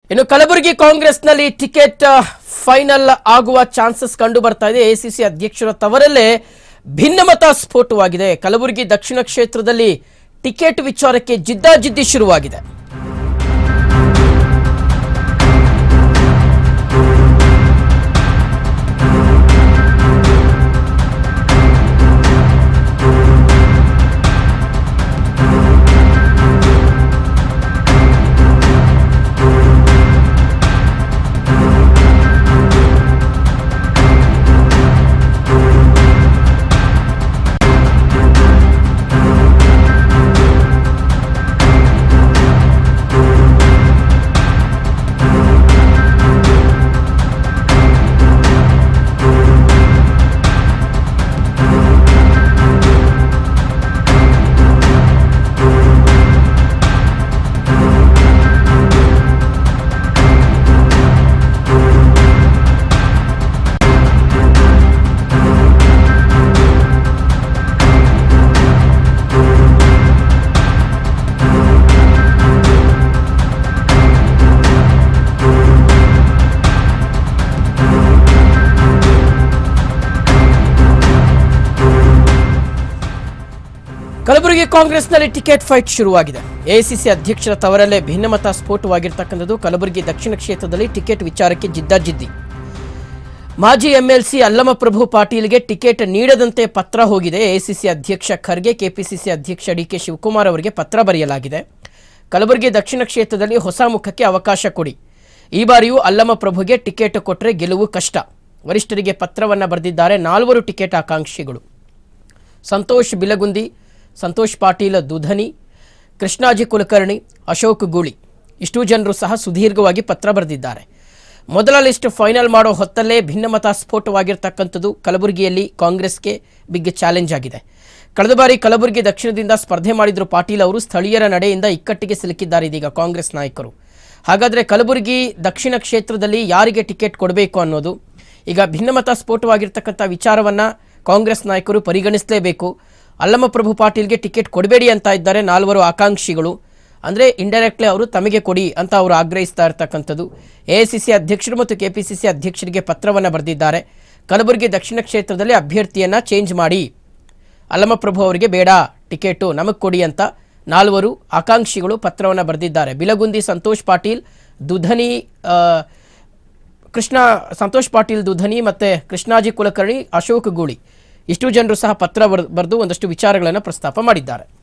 ಇನ್ನು ಕಲಬುರಗಿ ಕಾಂಗ್ರೆಸ್ನಲ್ಲಿ ticket final ಆಗುವ ಚಾನ್ಸಸ್ ಕಂಡು ಬರ್ತಾ ಇದೆ ಎಸಿಸಿ ಅಧ್ಯಕ್ಷರ ತವರಲ್ಲೇ ಭಿನ್ನಮತ ಸ್ಫೋಟವಾಗಿದೆ ಕಲಬುರಗಿ ದಕ್ಷಿಣ ಕ್ಷೇತ್ರದಲ್ಲಿ ಟಿಕೆಟ್ ವಿಚಾರಕ್ಕೆ ಜಿದ್ದಾಜಿದ್ದಿ ಶುರುವಾಗಿದೆ ಕಲಬುರಗಿ ಕಾಂಗ್ರೆಸ್ನಲ್ಲಿ ಟಿಕೆಟ್ ಫೈಟ್ ಶುರುವಾಗಿದೆ ಎಐಸಿಸಿ ಅಧ್ಯಕ್ಷರ ತವರಲ್ಲೇ ಭಿನ್ನಮತ ಸ್ಫೋಟವಾಗಿರ್ತಕ್ಕಂಥದ್ದು ಕಲಬುರಗಿ ದಕ್ಷಿಣ ಕ್ಷೇತ್ರದಲ್ಲಿ ಟಿಕೆಟ್ ವಿಚಾರಕ್ಕೆ ಜಿದ್ದಾಜಿದ್ದಿ ಮಾಜಿ ಎಂಎಲ್ಸಿ ಅಲ್ಲಮಪ್ರಭು ಪಾಟೀಲ್ಗೆ ಟಿಕೆಟ್ ನೀಡದಂತೆ ಪತ್ರ ಹೋಗಿದೆ ಎಐಸಿಸಿ ಅಧ್ಯಕ್ಷ ಖರ್ಗೆ ಕೆಪಿಸಿಸಿ ಅಧ್ಯಕ್ಷ ಡಿಕೆ ಶಿವಕುಮಾರ್ ಅವರಿಗೆ ಪತ್ರ ಬರೆಯಲಾಗಿದೆ ಕಲಬುರಗಿ ದಕ್ಷಿಣ ಕ್ಷೇತ್ರದಲ್ಲಿ ಹೊಸ ಮುಖಕ್ಕೆ ಅವಕಾಶ ಕೊಡಿ ಈ ಬಾರಿಯೂ ಅಲ್ಲಮಪ್ರಭುಗೆ ಟಿಕೆಟ್ ಕೊಟ್ಟರೆ ಗೆಲುವು ಕಷ್ಟ ವರಿಷ್ಠರಿಗೆ ಪತ್ರವನ್ನು ಬರೆದಿದ್ದಾರೆ ನಾಲ್ವರು ಟಿಕೆಟ್ ಆಕಾಂಕ್ಷಿಗಳು ಸಂತೋಷ್ ಬಿಲಗುಂದಿ ಸಂತೋಷ್ ಪಾಟೀಲ್ ದುಧನಿ ಕೃಷ್ಣಾಜಿ ಕುಲಕರ್ಣಿ ಅಶೋಕ್ ಗೂಳಿ ಇಷ್ಟೂ ಜನರು ಸಹ ಸುದೀರ್ಘವಾಗಿ ಪತ್ರ ಬರೆದಿದ್ದಾರೆ ಮೊದಲ ಲಿಸ್ಟ್ ಫೈನಲ್ ಮಾಡೋ ಹೊತ್ತಲ್ಲೇ ಭಿನ್ನಮತ ಸ್ಫೋಟವಾಗಿರ್ತಕ್ಕಂಥದ್ದು ಕಲಬುರಗಿಯಲ್ಲಿ ಕಾಂಗ್ರೆಸ್ಗೆ ಬಿಗ್ ಚಾಲೆಂಜ್ ಆಗಿದೆ ಕಳೆದ ಬಾರಿ ಕಲಬುರಗಿ ದಕ್ಷಿಣದಿಂದ ಸ್ಪರ್ಧೆ ಮಾಡಿದ್ರು ಪಾಟೀಲ್ ಅವರು ಸ್ಥಳೀಯರ ನಡೆಯಿಂದ ಇಕ್ಕಟ್ಟಿಗೆ ಸಿಲುಕಿದ್ದಾರೆ ಇದೀಗ ಕಾಂಗ್ರೆಸ್ ನಾಯಕರು ಹಾಗಾದರೆ ಕಲಬುರಗಿ ದಕ್ಷಿಣ ಕ್ಷೇತ್ರದಲ್ಲಿ ಯಾರಿಗೆ ಟಿಕೆಟ್ ಕೊಡಬೇಕು ಅನ್ನೋದು ಈಗ ಭಿನ್ನಮತ ಸ್ಫೋಟವಾಗಿರ್ತಕ್ಕಂಥ ವಿಚಾರವನ್ನು ಕಾಂಗ್ರೆಸ್ ನಾಯಕರು ಪರಿಗಣಿಸಲೇಬೇಕು ಅಲ್ಲಮಪ್ರಭು ಪಾಟೀಲ್ಗೆ ಟಿಕೆಟ್ ಕೊಡಬೇಡಿ ಅಂತ ಇದ್ದಾರೆ ನಾಲ್ವರು ಆಕಾಂಕ್ಷಿಗಳು ಅಂದರೆ ಇಂಡೈರೆಕ್ಟ್ಲಿ ಅವರು ತಮಗೆ ಕೊಡಿ ಅಂತ ಅವರು ಆಗ್ರಹಿಸ್ತಾ ಇರ್ತಕ್ಕಂಥದ್ದು ಎ ಅಧ್ಯಕ್ಷರು ಮತ್ತು ಕೆ ಪಿ ಸಿ ಸಿ ಅಧ್ಯಕ್ಷರಿಗೆ ಪತ್ರವನ್ನು ಬರೆದಿದ್ದಾರೆ ಕಲಬುರಗಿ ದಕ್ಷಿಣ ಕ್ಷೇತ್ರದಲ್ಲಿ ಅಭ್ಯರ್ಥಿಯನ್ನು ಚೇಂಜ್ ಮಾಡಿ ಅಲ್ಲಮಪ್ರಭು ಅವರಿಗೆ ಬೇಡ ಟಿಕೆಟು ನಮಗೆ ಕೊಡಿ ಅಂತ ನಾಲ್ವರು ಆಕಾಂಕ್ಷಿಗಳು ಪತ್ರವನ್ನು ಬರೆದಿದ್ದಾರೆ ಬಿಲಗುಂದಿ ಸಂತೋಷ್ ಪಾಟೀಲ್ ದುಧನಿ ಆ, ಕೃಷ್ಣ ಸಂತೋಷ್ ಪಾಟೀಲ್ ದುಧನಿ ಮತ್ತು ಕೃಷ್ಣಾಜಿ ಕುಲಕರ್ಣಿ ಅಶೋಕ್ ಗೂಳಿ ಇಷ್ಟು ಜನರು ಸಹ ಪತ್ರ ಬರೆದು ಒಂದಷ್ಟು ವಿಚಾರಗಳನ್ನು ಪ್ರಸ್ತಾಪ ಮಾಡಿದ್ದಾರೆ